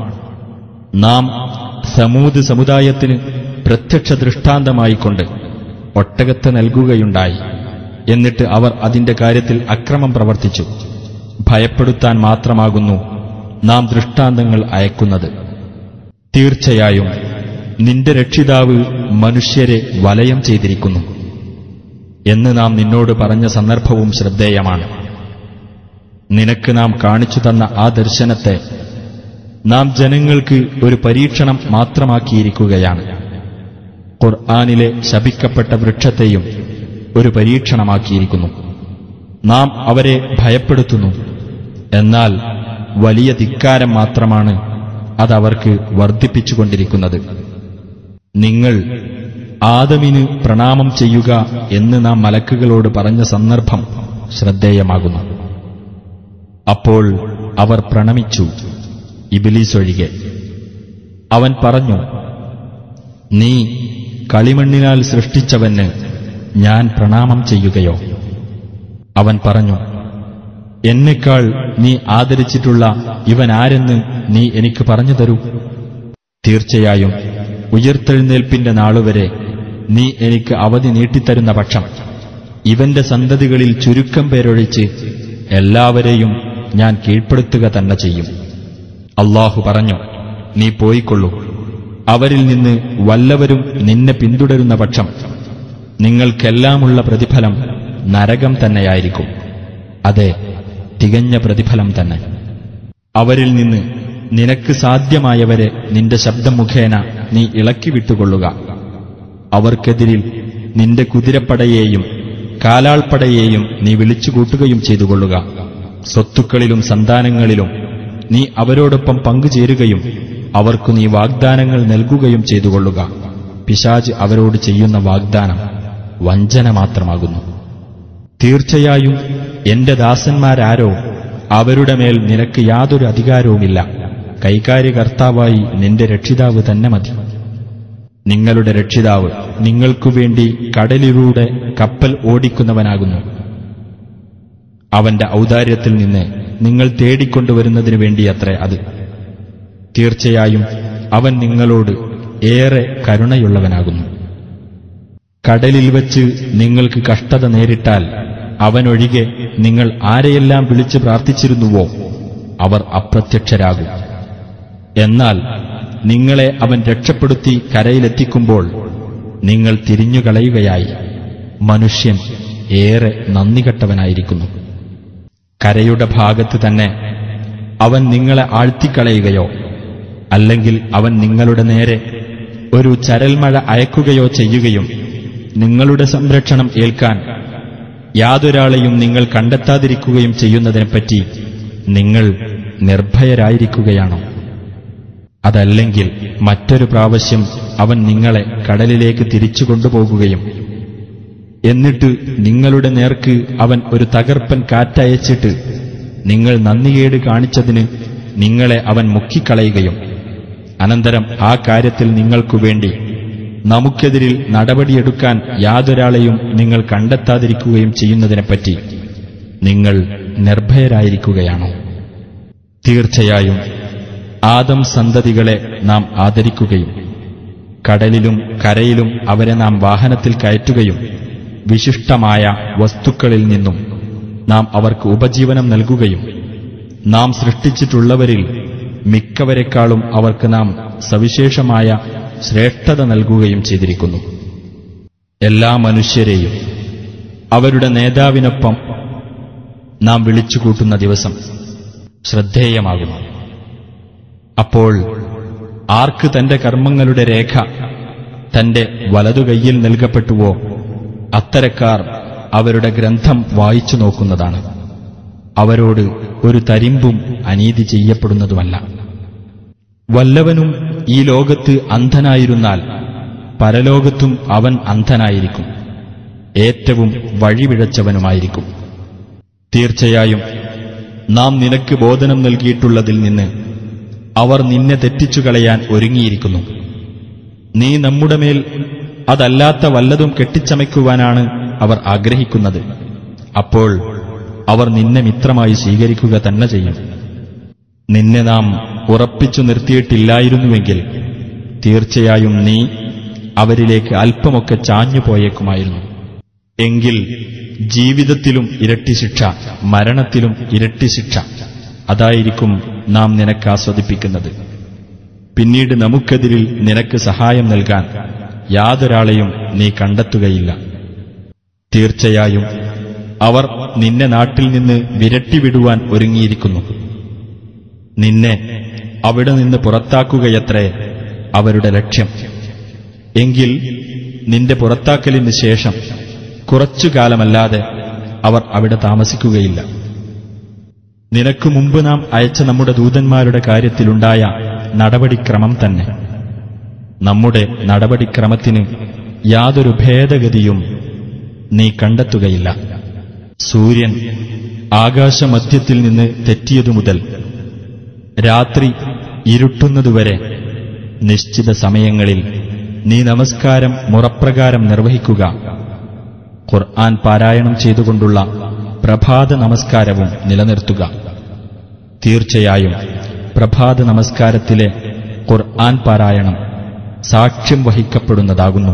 Speaker 2: നാം സമൂത് സമുദായത്തിന് പ്രത്യക്ഷ ദൃഷ്ടാന്തമായിക്കൊണ്ട് ഒട്ടകത്തെ നൽകുകയുണ്ടായി എന്നിട്ട് അവർ അതിന്റെ കാര്യത്തിൽ അക്രമം പ്രവർത്തിച്ചു ഭയപ്പെടുത്താൻ മാത്രമാകുന്നു നാം ദൃഷ്ടാന്തങ്ങൾ അയക്കുന്നത് തീർച്ചയായും നിന്റെ രക്ഷിതാവ് മനുഷ്യരെ വലയം ചെയ്തിരിക്കുന്നു എന്ന് നാം നിന്നോട് പറഞ്ഞ സന്ദർഭവും ശ്രദ്ധേയമാണ് നിനക്ക് നാം കാണിച്ചു തന്ന ആ ദർശനത്തെ നാം ജനങ്ങൾക്ക് ഒരു പരീക്ഷണം മാത്രമാക്കിയിരിക്കുകയാണ് ഖുർആാനിലെ ശപിക്കപ്പെട്ട വൃക്ഷത്തെയും ഒരു പരീക്ഷണമാക്കിയിരിക്കുന്നു നാം അവരെ ഭയപ്പെടുത്തുന്നു എന്നാൽ വലിയ ധിക്കാരം മാത്രമാണ് അതവർക്ക് വർദ്ധിപ്പിച്ചുകൊണ്ടിരിക്കുന്നത് നിങ്ങൾ ആദമിന് പ്രണാമം ചെയ്യുക എന്ന് നാം മലക്കുകളോട് പറഞ്ഞ സന്ദർഭം ശ്രദ്ധേയമാകുന്നു അപ്പോൾ അവർ പ്രണമിച്ചു ഇബിലീസ് ഒഴികെ അവൻ പറഞ്ഞു നീ കളിമണ്ണിനാൽ സൃഷ്ടിച്ചവന് ഞാൻ പ്രണാമം ചെയ്യുകയോ അവൻ പറഞ്ഞു എന്നെക്കാൾ നീ ആദരിച്ചിട്ടുള്ള ഇവൻ ആരെന്ന് നീ എനിക്ക് പറഞ്ഞു തരൂ തീർച്ചയായും ഉയർത്തെഴുന്നേൽപ്പിന്റെ നാളുവരെ നീ എനിക്ക് അവധി നീട്ടിത്തരുന്ന പക്ഷം ഇവന്റെ സന്തതികളിൽ ചുരുക്കം പേരൊഴിച്ച് എല്ലാവരെയും ഞാൻ കീഴ്പ്പെടുത്തുക തന്നെ ചെയ്യും അള്ളാഹു പറഞ്ഞു നീ പോയിക്കൊള്ളൂ അവരിൽ നിന്ന് വല്ലവരും നിന്നെ പിന്തുടരുന്ന പക്ഷം നിങ്ങൾക്കെല്ലാമുള്ള പ്രതിഫലം നരകം തന്നെയായിരിക്കും അതെ തികഞ്ഞ പ്രതിഫലം തന്നെ അവരിൽ നിന്ന് നിനക്ക് സാധ്യമായവരെ നിന്റെ ശബ്ദം മുഖേന നീ ഇളക്കി വിട്ടുകൊള്ളുക അവർക്കെതിരിൽ നിന്റെ കുതിരപ്പടയെയും കാലാൾപ്പടയെയും നീ വിളിച്ചുകൂട്ടുകയും ചെയ്തുകൊള്ളുക സ്വത്തുക്കളിലും സന്താനങ്ങളിലും നീ അവരോടൊപ്പം പങ്കുചേരുകയും അവർക്കു നീ വാഗ്ദാനങ്ങൾ നൽകുകയും ചെയ്തുകൊള്ളുക പിശാജ് അവരോട് ചെയ്യുന്ന വാഗ്ദാനം വഞ്ചന മാത്രമാകുന്നു തീർച്ചയായും എന്റെ ദാസന്മാരാരോ അവരുടെ മേൽ നിനക്ക് യാതൊരു അധികാരവുമില്ല കൈകാര്യകർത്താവായി നിന്റെ രക്ഷിതാവ് തന്നെ മതി നിങ്ങളുടെ രക്ഷിതാവ് നിങ്ങൾക്കുവേണ്ടി കടലിലൂടെ കപ്പൽ ഓടിക്കുന്നവനാകുന്നു അവന്റെ ഔദാര്യത്തിൽ നിന്ന് നിങ്ങൾ തേടിക്കൊണ്ടുവരുന്നതിനു വേണ്ടിയത്രേ അത് തീർച്ചയായും അവൻ നിങ്ങളോട് ഏറെ കരുണയുള്ളവനാകുന്നു കടലിൽ വച്ച് നിങ്ങൾക്ക് കഷ്ടത നേരിട്ടാൽ അവനൊഴികെ നിങ്ങൾ ആരെയെല്ലാം വിളിച്ച് പ്രാർത്ഥിച്ചിരുന്നുവോ അവർ അപ്രത്യക്ഷരാകും എന്നാൽ നിങ്ങളെ അവൻ രക്ഷപ്പെടുത്തി കരയിലെത്തിക്കുമ്പോൾ നിങ്ങൾ തിരിഞ്ഞുകളയുകയായി മനുഷ്യൻ ഏറെ നന്ദികെട്ടവനായിരിക്കുന്നു കരയുടെ ഭാഗത്ത് തന്നെ അവൻ നിങ്ങളെ ആഴ്ത്തിക്കളയുകയോ അല്ലെങ്കിൽ അവൻ നിങ്ങളുടെ നേരെ ഒരു ചരൽമഴ അയക്കുകയോ ചെയ്യുകയും നിങ്ങളുടെ സംരക്ഷണം ഏൽക്കാൻ യാതൊരാളെയും നിങ്ങൾ കണ്ടെത്താതിരിക്കുകയും ചെയ്യുന്നതിനെപ്പറ്റി നിങ്ങൾ നിർഭയരായിരിക്കുകയാണോ അതല്ലെങ്കിൽ മറ്റൊരു പ്രാവശ്യം അവൻ നിങ്ങളെ കടലിലേക്ക് തിരിച്ചു കൊണ്ടുപോകുകയും എന്നിട്ട് നിങ്ങളുടെ നേർക്ക് അവൻ ഒരു തകർപ്പൻ കാറ്റയച്ചിട്ട് നിങ്ങൾ നന്ദികേട് കാണിച്ചതിന് നിങ്ങളെ അവൻ മുക്കിക്കളയുകയും അനന്തരം ആ കാര്യത്തിൽ നിങ്ങൾക്കു വേണ്ടി നമുക്കെതിരിൽ നടപടിയെടുക്കാൻ യാതൊരാളെയും നിങ്ങൾ കണ്ടെത്താതിരിക്കുകയും ചെയ്യുന്നതിനെപ്പറ്റി നിങ്ങൾ നിർഭയരായിരിക്കുകയാണോ തീർച്ചയായും ആദം സന്തതികളെ നാം ആദരിക്കുകയും കടലിലും കരയിലും അവരെ നാം വാഹനത്തിൽ കയറ്റുകയും വിശിഷ്ടമായ വസ്തുക്കളിൽ നിന്നും നാം അവർക്ക് ഉപജീവനം നൽകുകയും നാം സൃഷ്ടിച്ചിട്ടുള്ളവരിൽ മിക്കവരെക്കാളും അവർക്ക് നാം സവിശേഷമായ ശ്രേഷ്ഠത നൽകുകയും ചെയ്തിരിക്കുന്നു എല്ലാ മനുഷ്യരെയും അവരുടെ നേതാവിനൊപ്പം നാം വിളിച്ചുകൂട്ടുന്ന ദിവസം ശ്രദ്ധേയമാകുന്നു അപ്പോൾ ആർക്ക് തന്റെ കർമ്മങ്ങളുടെ രേഖ തന്റെ വലതുകൈയിൽ നൽകപ്പെട്ടുവോ അത്തരക്കാർ അവരുടെ ഗ്രന്ഥം വായിച്ചു നോക്കുന്നതാണ് അവരോട് ഒരു തരിമ്പും അനീതി ചെയ്യപ്പെടുന്നതുമല്ല വല്ലവനും ഈ ലോകത്ത് അന്ധനായിരുന്നാൽ പരലോകത്തും അവൻ അന്ധനായിരിക്കും ഏറ്റവും വഴിപിഴച്ചവനുമായിരിക്കും തീർച്ചയായും നാം നിനക്ക് ബോധനം നൽകിയിട്ടുള്ളതിൽ നിന്ന് അവർ നിന്നെ തെറ്റിച്ചു കളയാൻ ഒരുങ്ങിയിരിക്കുന്നു നീ നമ്മുടെ മേൽ അതല്ലാത്ത വല്ലതും കെട്ടിച്ചമയ്ക്കുവാനാണ് അവർ ആഗ്രഹിക്കുന്നത് അപ്പോൾ അവർ നിന്നെ മിത്രമായി സ്വീകരിക്കുക തന്നെ ചെയ്യും നിന്നെ നാം ഉറപ്പിച്ചു നിർത്തിയിട്ടില്ലായിരുന്നുവെങ്കിൽ തീർച്ചയായും നീ അവരിലേക്ക് അല്പമൊക്കെ ചാഞ്ഞു പോയേക്കുമായിരുന്നു എങ്കിൽ ജീവിതത്തിലും ഇരട്ടി ശിക്ഷ മരണത്തിലും ഇരട്ടി ശിക്ഷ അതായിരിക്കും നാം നിനക്ക് ആസ്വദിപ്പിക്കുന്നത് പിന്നീട് നമുക്കെതിരിൽ നിനക്ക് സഹായം നൽകാൻ യാതൊരാളെയും നീ കണ്ടെത്തുകയില്ല തീർച്ചയായും അവർ നിന്നെ നാട്ടിൽ നിന്ന് വിരട്ടിവിടുവാൻ ഒരുങ്ങിയിരിക്കുന്നു നിന്നെ അവിടെ നിന്ന് പുറത്താക്കുകയത്രേ അവരുടെ ലക്ഷ്യം എങ്കിൽ നിന്റെ പുറത്താക്കലിന് ശേഷം കുറച്ചു കാലമല്ലാതെ അവർ അവിടെ താമസിക്കുകയില്ല നിനക്കു മുമ്പ് നാം അയച്ച നമ്മുടെ ദൂതന്മാരുടെ കാര്യത്തിലുണ്ടായ നടപടിക്രമം തന്നെ നമ്മുടെ നടപടിക്രമത്തിന് യാതൊരു ഭേദഗതിയും നീ കണ്ടെത്തുകയില്ല സൂര്യൻ ആകാശമധ്യത്തിൽ നിന്ന് തെറ്റിയതു മുതൽ രാത്രി ഇരുട്ടുന്നതുവരെ നിശ്ചിത സമയങ്ങളിൽ നീ നമസ്കാരം മുറപ്രകാരം നിർവഹിക്കുക ഖുർആൻ പാരായണം ചെയ്തുകൊണ്ടുള്ള പ്രഭാത നമസ്കാരവും നിലനിർത്തുക തീർച്ചയായും പ്രഭാത നമസ്കാരത്തിലെ ഖുർആൻ പാരായണം സാക്ഷ്യം വഹിക്കപ്പെടുന്നതാകുന്നു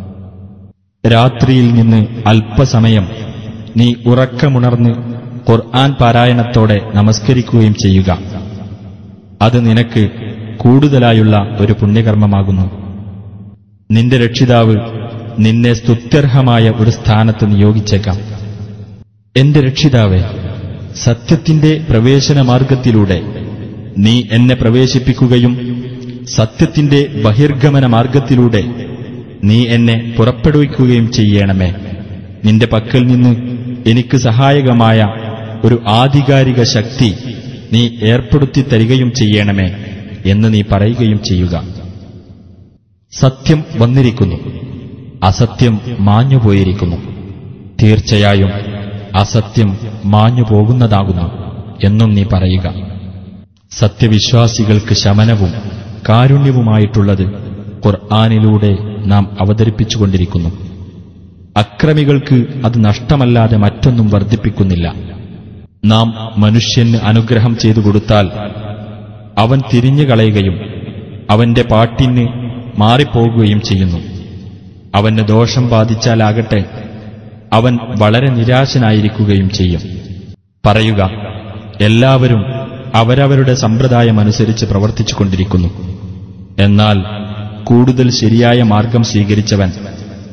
Speaker 2: രാത്രിയിൽ നിന്ന് അല്പസമയം നീ ഉറക്കമുണർന്ന് ഖുർആൻ പാരായണത്തോടെ നമസ്കരിക്കുകയും ചെയ്യുക അത് നിനക്ക് കൂടുതലായുള്ള ഒരു പുണ്യകർമ്മമാകുന്നു നിന്റെ രക്ഷിതാവ് നിന്നെ സ്തുത്യർഹമായ ഒരു സ്ഥാനത്ത് നിയോഗിച്ചേക്കാം എന്റെ രക്ഷിതാവേ സത്യത്തിന്റെ പ്രവേശന മാർഗത്തിലൂടെ നീ എന്നെ പ്രവേശിപ്പിക്കുകയും സത്യത്തിന്റെ ബഹിർഗമന മാർഗത്തിലൂടെ നീ എന്നെ പുറപ്പെടുവിക്കുകയും ചെയ്യണമേ നിന്റെ പക്കൽ നിന്ന് എനിക്ക് സഹായകമായ ഒരു ആധികാരിക ശക്തി നീ ഏർപ്പെടുത്തി തരികയും ചെയ്യണമേ എന്ന് നീ പറയുകയും ചെയ്യുക സത്യം വന്നിരിക്കുന്നു അസത്യം മാഞ്ഞുപോയിരിക്കുന്നു തീർച്ചയായും അസത്യം മാഞ്ഞു പോകുന്നതാകുന്നു എന്നും നീ പറയുക സത്യവിശ്വാസികൾക്ക് ശമനവും കാരുണ്യവുമായിട്ടുള്ളത് ഖുർആാനിലൂടെ നാം അവതരിപ്പിച്ചുകൊണ്ടിരിക്കുന്നു അക്രമികൾക്ക് അത് നഷ്ടമല്ലാതെ മറ്റൊന്നും വർദ്ധിപ്പിക്കുന്നില്ല നാം മനുഷ്യന് അനുഗ്രഹം ചെയ്തു കൊടുത്താൽ അവൻ തിരിഞ്ഞു കളയുകയും അവന്റെ പാട്ടിന് മാറിപ്പോകുകയും ചെയ്യുന്നു അവന് ദോഷം ബാധിച്ചാലാകട്ടെ അവൻ വളരെ നിരാശനായിരിക്കുകയും ചെയ്യും പറയുക എല്ലാവരും അവരവരുടെ സമ്പ്രദായമനുസരിച്ച് പ്രവർത്തിച്ചുകൊണ്ടിരിക്കുന്നു എന്നാൽ കൂടുതൽ ശരിയായ മാർഗം സ്വീകരിച്ചവൻ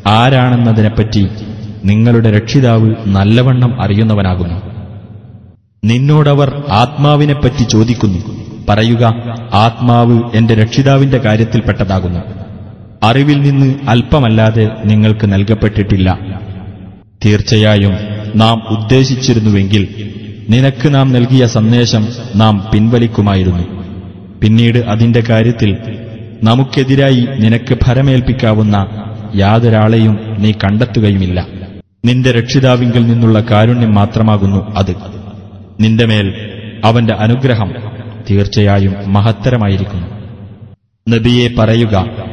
Speaker 2: ആരാണെന്നതിനെപ്പറ്റി നിങ്ങളുടെ രക്ഷിതാവ് നല്ലവണ്ണം അറിയുന്നവനാകുന്നു നിന്നോടവർ ആത്മാവിനെപ്പറ്റി ചോദിക്കുന്നു പറയുക ആത്മാവ് എന്റെ രക്ഷിതാവിന്റെ കാര്യത്തിൽപ്പെട്ടതാകുന്നു അറിവിൽ നിന്ന് അല്പമല്ലാതെ നിങ്ങൾക്ക് നൽകപ്പെട്ടിട്ടില്ല തീർച്ചയായും നാം ഉദ്ദേശിച്ചിരുന്നുവെങ്കിൽ നിനക്ക് നാം നൽകിയ സന്ദേശം നാം പിൻവലിക്കുമായിരുന്നു പിന്നീട് അതിന്റെ കാര്യത്തിൽ നമുക്കെതിരായി നിനക്ക് ഭരമേൽപ്പിക്കാവുന്ന യാതൊരാളെയും നീ കണ്ടെത്തുകയുമില്ല നിന്റെ രക്ഷിതാവിങ്കിൽ നിന്നുള്ള കാരുണ്യം മാത്രമാകുന്നു അത് നിന്റെ മേൽ അവന്റെ അനുഗ്രഹം തീർച്ചയായും മഹത്തരമായിരിക്കുന്നു നബിയെ പറയുക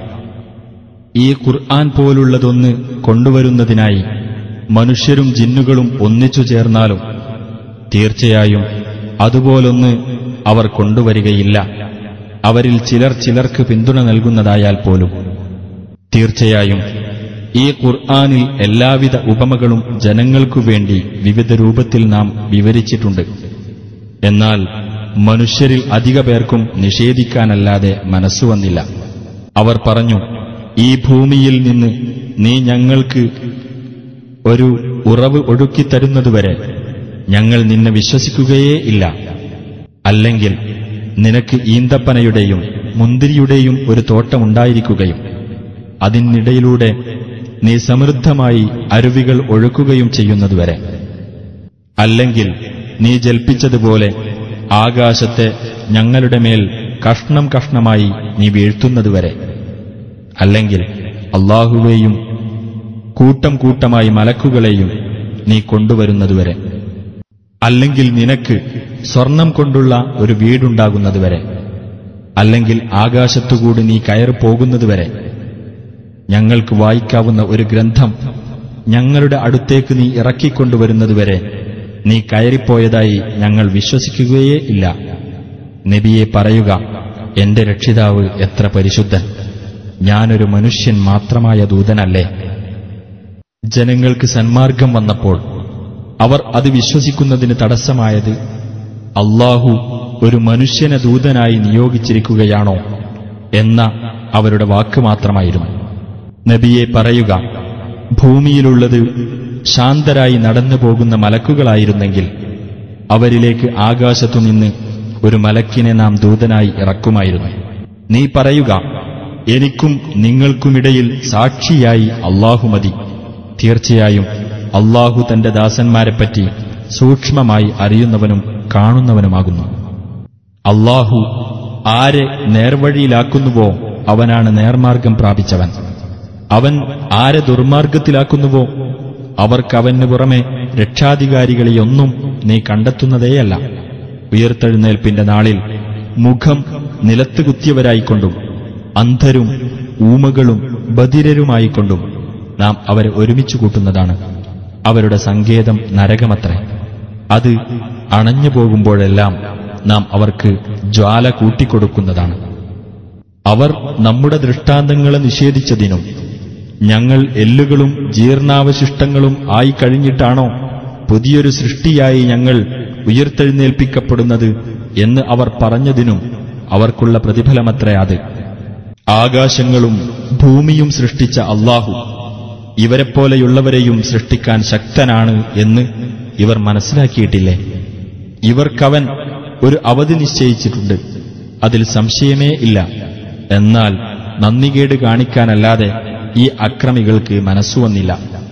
Speaker 2: ഈ ഖുർആൻ പോലുള്ളതൊന്ന് കൊണ്ടുവരുന്നതിനായി മനുഷ്യരും ജിന്നുകളും ഒന്നിച്ചു ചേർന്നാലും തീർച്ചയായും അതുപോലൊന്ന് അവർ കൊണ്ടുവരികയില്ല അവരിൽ ചിലർ ചിലർക്ക് പിന്തുണ നൽകുന്നതായാൽ പോലും തീർച്ചയായും ഈ ഖുർആനിൽ എല്ലാവിധ ഉപമകളും ജനങ്ങൾക്കു വേണ്ടി വിവിധ രൂപത്തിൽ നാം വിവരിച്ചിട്ടുണ്ട് എന്നാൽ മനുഷ്യരിൽ അധിക പേർക്കും നിഷേധിക്കാനല്ലാതെ മനസ്സുവന്നില്ല അവർ പറഞ്ഞു ഈ ഭൂമിയിൽ നിന്ന് നീ ഞങ്ങൾക്ക് ഒരു ഉറവ് ഒഴുക്കിത്തരുന്നതുവരെ ഞങ്ങൾ നിന്നെ വിശ്വസിക്കുകയേ ഇല്ല അല്ലെങ്കിൽ നിനക്ക് ഈന്തപ്പനയുടെയും മുന്തിരിയുടെയും ഒരു തോട്ടമുണ്ടായിരിക്കുകയും അതിനിടയിലൂടെ നീ സമൃദ്ധമായി അരുവികൾ ഒഴുക്കുകയും ചെയ്യുന്നതുവരെ അല്ലെങ്കിൽ നീ ജൽപ്പിച്ചതുപോലെ ആകാശത്തെ ഞങ്ങളുടെ മേൽ കഷ്ണം കഷ്ണമായി നീ വീഴ്ത്തുന്നതുവരെ അല്ലെങ്കിൽ അള്ളാഹുവേയും കൂട്ടം കൂട്ടമായി മലക്കുകളെയും നീ കൊണ്ടുവരുന്നതുവരെ അല്ലെങ്കിൽ നിനക്ക് സ്വർണം കൊണ്ടുള്ള ഒരു വീടുണ്ടാകുന്നതുവരെ അല്ലെങ്കിൽ ആകാശത്തുകൂടി നീ കയറി പോകുന്നതുവരെ ഞങ്ങൾക്ക് വായിക്കാവുന്ന ഒരു ഗ്രന്ഥം ഞങ്ങളുടെ അടുത്തേക്ക് നീ ഇറക്കിക്കൊണ്ടുവരുന്നതുവരെ നീ കയറിപ്പോയതായി ഞങ്ങൾ വിശ്വസിക്കുകയേ ഇല്ല നബിയെ പറയുക എന്റെ രക്ഷിതാവ് എത്ര പരിശുദ്ധൻ ഞാനൊരു മനുഷ്യൻ മാത്രമായ ദൂതനല്ലേ ജനങ്ങൾക്ക് സന്മാർഗം വന്നപ്പോൾ അവർ അത് വിശ്വസിക്കുന്നതിന് തടസ്സമായത് അള്ളാഹു ഒരു മനുഷ്യനെ ദൂതനായി നിയോഗിച്ചിരിക്കുകയാണോ എന്ന അവരുടെ വാക്ക് മാത്രമായിരുന്നു നബിയെ പറയുക ഭൂമിയിലുള്ളത് ശാന്തരായി നടന്നു പോകുന്ന മലക്കുകളായിരുന്നെങ്കിൽ അവരിലേക്ക് ആകാശത്തുനിന്ന് ഒരു മലക്കിനെ നാം ദൂതനായി ഇറക്കുമായിരുന്നു നീ പറയുക എനിക്കും നിങ്ങൾക്കുമിടയിൽ സാക്ഷിയായി അള്ളാഹു മതി തീർച്ചയായും അള്ളാഹു തന്റെ ദാസന്മാരെപ്പറ്റി സൂക്ഷ്മമായി അറിയുന്നവനും കാണുന്നവനുമാകുന്നു അള്ളാഹു ആരെ നേർവഴിയിലാക്കുന്നുവോ അവനാണ് നേർമാർഗം പ്രാപിച്ചവൻ അവൻ ആരെ ദുർമാർഗത്തിലാക്കുന്നുവോ അവർക്കവന് പുറമെ രക്ഷാധികാരികളെയൊന്നും നീ കണ്ടെത്തുന്നതേയല്ല ഉയർത്തെഴുന്നേൽപ്പിന്റെ നാളിൽ മുഖം നിലത്ത് കുത്തിയവരായിക്കൊണ്ടും അന്ധരും ഊമകളും ബധിരരുമായിക്കൊണ്ടും നാം അവരെ ഒരുമിച്ചു കൂട്ടുന്നതാണ് അവരുടെ സങ്കേതം നരകമത്രേ അത് അണഞ്ഞു പോകുമ്പോഴെല്ലാം നാം അവർക്ക് ജ്വാല കൂട്ടിക്കൊടുക്കുന്നതാണ് അവർ നമ്മുടെ ദൃഷ്ടാന്തങ്ങളെ നിഷേധിച്ചതിനും ഞങ്ങൾ എല്ലുകളും ജീർണാവശിഷ്ടങ്ങളും ആയി കഴിഞ്ഞിട്ടാണോ പുതിയൊരു സൃഷ്ടിയായി ഞങ്ങൾ ഉയർത്തെഴുന്നേൽപ്പിക്കപ്പെടുന്നത് എന്ന് അവർ പറഞ്ഞതിനും അവർക്കുള്ള പ്രതിഫലമത്രേ അത് ആകാശങ്ങളും ഭൂമിയും സൃഷ്ടിച്ച അള്ളാഹു ഇവരെപ്പോലെയുള്ളവരെയും സൃഷ്ടിക്കാൻ ശക്തനാണ് എന്ന് ഇവർ മനസ്സിലാക്കിയിട്ടില്ലേ ഇവർക്കവൻ ഒരു അവധി നിശ്ചയിച്ചിട്ടുണ്ട് അതിൽ സംശയമേ ഇല്ല എന്നാൽ നന്ദികേട് കാണിക്കാനല്ലാതെ ഈ അക്രമികൾക്ക് മനസ്സുവന്നില്ല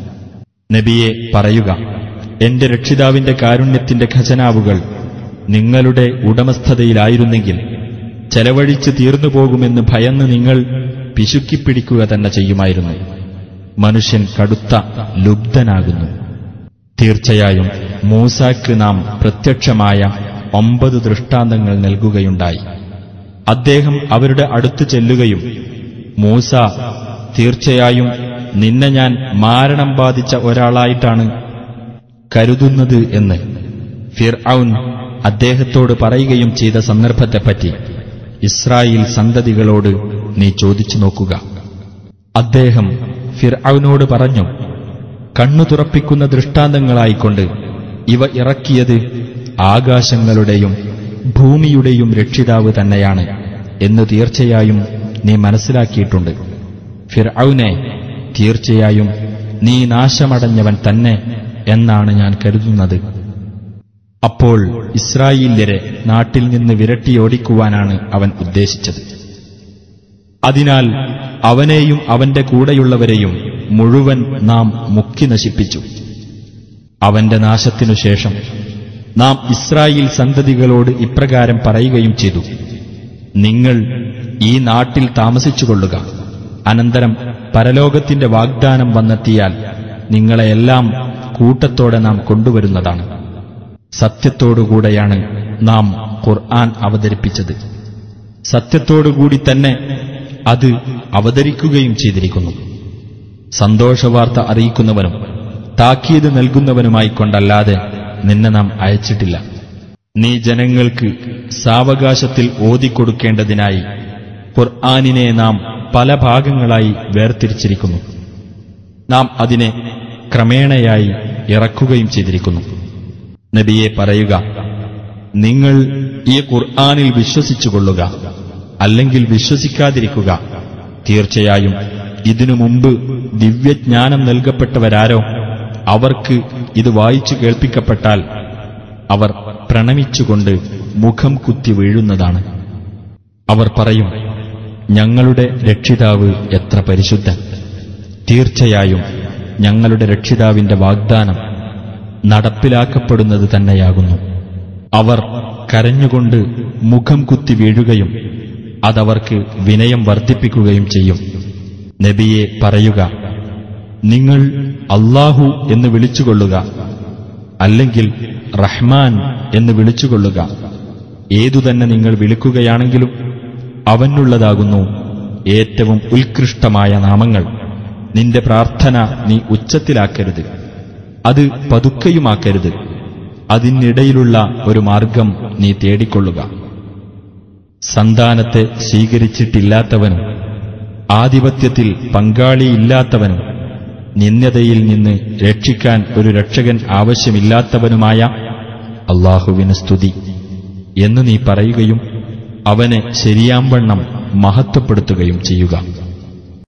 Speaker 2: നബിയെ പറയുക എന്റെ രക്ഷിതാവിന്റെ കാരുണ്യത്തിന്റെ ഖജനാവുകൾ നിങ്ങളുടെ ഉടമസ്ഥതയിലായിരുന്നെങ്കിൽ ചെലവഴിച്ച് തീർന്നു പോകുമെന്ന് ഭയന്ന് നിങ്ങൾ പിശുക്കിപ്പിടിക്കുക തന്നെ ചെയ്യുമായിരുന്നു മനുഷ്യൻ കടുത്ത ലുബ്ധനാകുന്നു തീർച്ചയായും മൂസാക്ക് നാം പ്രത്യക്ഷമായ ഒമ്പത് ദൃഷ്ടാന്തങ്ങൾ നൽകുകയുണ്ടായി അദ്ദേഹം അവരുടെ അടുത്ത് ചെല്ലുകയും മൂസ തീർച്ചയായും നിന്നെ ഞാൻ മാരണം ബാധിച്ച ഒരാളായിട്ടാണ് കരുതുന്നത് എന്ന് ഫിർ അദ്ദേഹത്തോട് പറയുകയും ചെയ്ത സന്ദർഭത്തെപ്പറ്റി ഇസ്രായേൽ സന്തതികളോട് നീ ചോദിച്ചു നോക്കുക അദ്ദേഹം ഫിർ പറഞ്ഞു കണ്ണു തുറപ്പിക്കുന്ന ദൃഷ്ടാന്തങ്ങളായിക്കൊണ്ട് ഇവ ഇറക്കിയത് ആകാശങ്ങളുടെയും ഭൂമിയുടെയും രക്ഷിതാവ് തന്നെയാണ് എന്ന് തീർച്ചയായും നീ മനസ്സിലാക്കിയിട്ടുണ്ട് ഫിർഔനെ തീർച്ചയായും നീ നാശമടഞ്ഞവൻ തന്നെ എന്നാണ് ഞാൻ കരുതുന്നത് അപ്പോൾ ഇസ്രായേല്യരെ നാട്ടിൽ നിന്ന് വിരട്ടിയോടിക്കുവാനാണ് അവൻ ഉദ്ദേശിച്ചത് അതിനാൽ അവനെയും അവന്റെ കൂടെയുള്ളവരെയും മുഴുവൻ നാം മുക്കി നശിപ്പിച്ചു അവന്റെ നാശത്തിനു ശേഷം നാം ഇസ്രായേൽ സന്തതികളോട് ഇപ്രകാരം പറയുകയും ചെയ്തു നിങ്ങൾ ഈ നാട്ടിൽ താമസിച്ചുകൊള്ളുക അനന്തരം പരലോകത്തിന്റെ വാഗ്ദാനം വന്നെത്തിയാൽ നിങ്ങളെയെല്ലാം കൂട്ടത്തോടെ നാം കൊണ്ടുവരുന്നതാണ് സത്യത്തോടുകൂടെയാണ് നാം ഖുർആൻ അവതരിപ്പിച്ചത് സത്യത്തോടുകൂടി തന്നെ അത് അവതരിക്കുകയും ചെയ്തിരിക്കുന്നു സന്തോഷവാർത്ത അറിയിക്കുന്നവനും താക്കീത് നൽകുന്നവനുമായി കൊണ്ടല്ലാതെ നിന്നെ നാം അയച്ചിട്ടില്ല നീ ജനങ്ങൾക്ക് സാവകാശത്തിൽ ഓതിക്കൊടുക്കേണ്ടതിനായി ഖുർആാനിനെ നാം പല ഭാഗങ്ങളായി വേർതിരിച്ചിരിക്കുന്നു നാം അതിനെ ക്രമേണയായി ഇറക്കുകയും ചെയ്തിരിക്കുന്നു നബിയെ പറയുക നിങ്ങൾ ഈ ഖുർആാനിൽ വിശ്വസിച്ചുകൊള്ളുക അല്ലെങ്കിൽ വിശ്വസിക്കാതിരിക്കുക തീർച്ചയായും ഇതിനു മുമ്പ് ദിവ്യജ്ഞാനം നൽകപ്പെട്ടവരാരോ അവർക്ക് ഇത് വായിച്ചു കേൾപ്പിക്കപ്പെട്ടാൽ അവർ പ്രണമിച്ചുകൊണ്ട് മുഖം കുത്തി വീഴുന്നതാണ് അവർ പറയും ഞങ്ങളുടെ രക്ഷിതാവ് എത്ര പരിശുദ്ധൻ തീർച്ചയായും ഞങ്ങളുടെ രക്ഷിതാവിന്റെ വാഗ്ദാനം നടപ്പിലാക്കപ്പെടുന്നത് തന്നെയാകുന്നു അവർ കരഞ്ഞുകൊണ്ട് മുഖം കുത്തി വീഴുകയും അതവർക്ക് വിനയം വർദ്ധിപ്പിക്കുകയും ചെയ്യും നബിയെ പറയുക നിങ്ങൾ അള്ളാഹു എന്ന് വിളിച്ചുകൊള്ളുക അല്ലെങ്കിൽ റഹ്മാൻ എന്ന് വിളിച്ചുകൊള്ളുക ഏതുതന്നെ നിങ്ങൾ വിളിക്കുകയാണെങ്കിലും അവനുള്ളതാകുന്നു ഏറ്റവും ഉത്കൃഷ്ടമായ നാമങ്ങൾ നിന്റെ പ്രാർത്ഥന നീ ഉച്ചത്തിലാക്കരുത് അത് പതുക്കയുമാക്കരുത് അതിനിടയിലുള്ള ഒരു മാർഗം നീ തേടിക്കൊള്ളുക സന്താനത്തെ സ്വീകരിച്ചിട്ടില്ലാത്തവനും ആധിപത്യത്തിൽ പങ്കാളിയില്ലാത്തവനും നിന്യതയിൽ നിന്ന് രക്ഷിക്കാൻ ഒരു രക്ഷകൻ ആവശ്യമില്ലാത്തവനുമായ അള്ളാഹുവിന് സ്തുതി എന്ന് നീ പറയുകയും അവനെ ശരിയാംവണ്ണം മഹത്വപ്പെടുത്തുകയും ചെയ്യുക